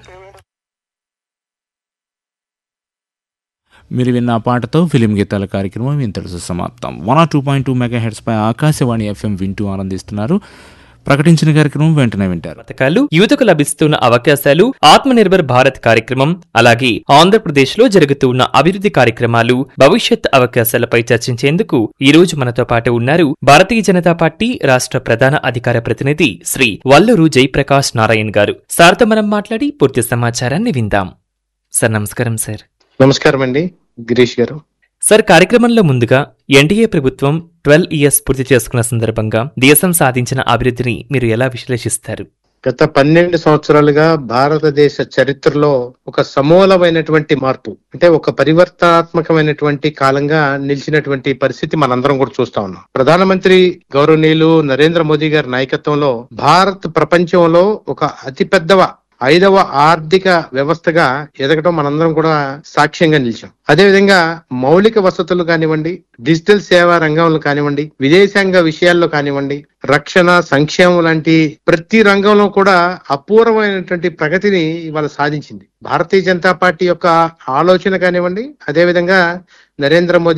మీరు విన్న ఆ పాటతో ఫిలిం గీతాల కార్యక్రమం ఇంతటితో సమాప్తం one R two point two mega hertz పై ఆకాశవాణి ఎఫ్ఎం వింటూ ఆనందిస్తున్నారు ప్రకటించిన కార్యక్రమం వెంటనే వింటారు పథకాలు యువతకు లభిస్తున్న అవకాశాలు ఆత్మనిర్భర్ భారత్ కార్యక్రమం అలాగే ఆంధ్రప్రదేశ్ లో జరుగుతున్న అభివృద్ధి కార్యక్రమాలు భవిష్యత్ అవకాశాలపై చర్చించేందుకు ఈ రోజు మనతో పాటు ఉన్నారు భారతీయ జనతా పార్టీ రాష్ట్ర ప్రధాన అధికార ప్రతినిధి శ్రీ వల్లూరు జయప్రకాష్ నారాయణ్ గారు సార్తో మనం మాట్లాడి పూర్తి సమాచారాన్ని విందాం సార్ నమస్కారం సార్ నమస్కారం అండి గిరీష్ గారు సార్ కార్యక్రమంలో ముందుగా ఎన్డీఏ ప్రభుత్వం ట్వెల్వ్ ఇయర్స్ పూర్తి చేసుకున్న సందర్భంగా దేశం సాధించిన అభివృద్ధిని మీరు ఎలా విశ్లేషిస్తారు గత పన్నెండు సంవత్సరాలుగా భారతదేశ చరిత్రలో ఒక సమూలమైనటువంటి మార్పు అంటే ఒక పరివర్తనాత్మకమైనటువంటి కాలంగా నిలిచినటువంటి పరిస్థితి మనందరం కూడా చూస్తా ఉన్నాం ప్రధానమంత్రి గౌరవనీయులు నరేంద్ర మోదీ గారి నాయకత్వంలో భారత్ ప్రపంచంలో ఒక అతిపెద్దవ ఐదవ ఆర్థిక వ్యవస్థగా ఎదగటం మనందరం కూడా సాక్ష్యంగా నిలిచాం అదేవిధంగా మౌలిక వసతులు కానివ్వండి డిజిటల్ సేవా రంగంలో కానివ్వండి విదేశాంగ విషయాల్లో కానివ్వండి రక్షణ సంక్షేమం లాంటి ప్రతి రంగంలో కూడా అపూర్వమైనటువంటి ప్రగతిని ఇవాళ సాధించింది భారతీయ జనతా పార్టీ యొక్క ఆలోచన కానివ్వండి అదేవిధంగా నరేంద్ర మోదీ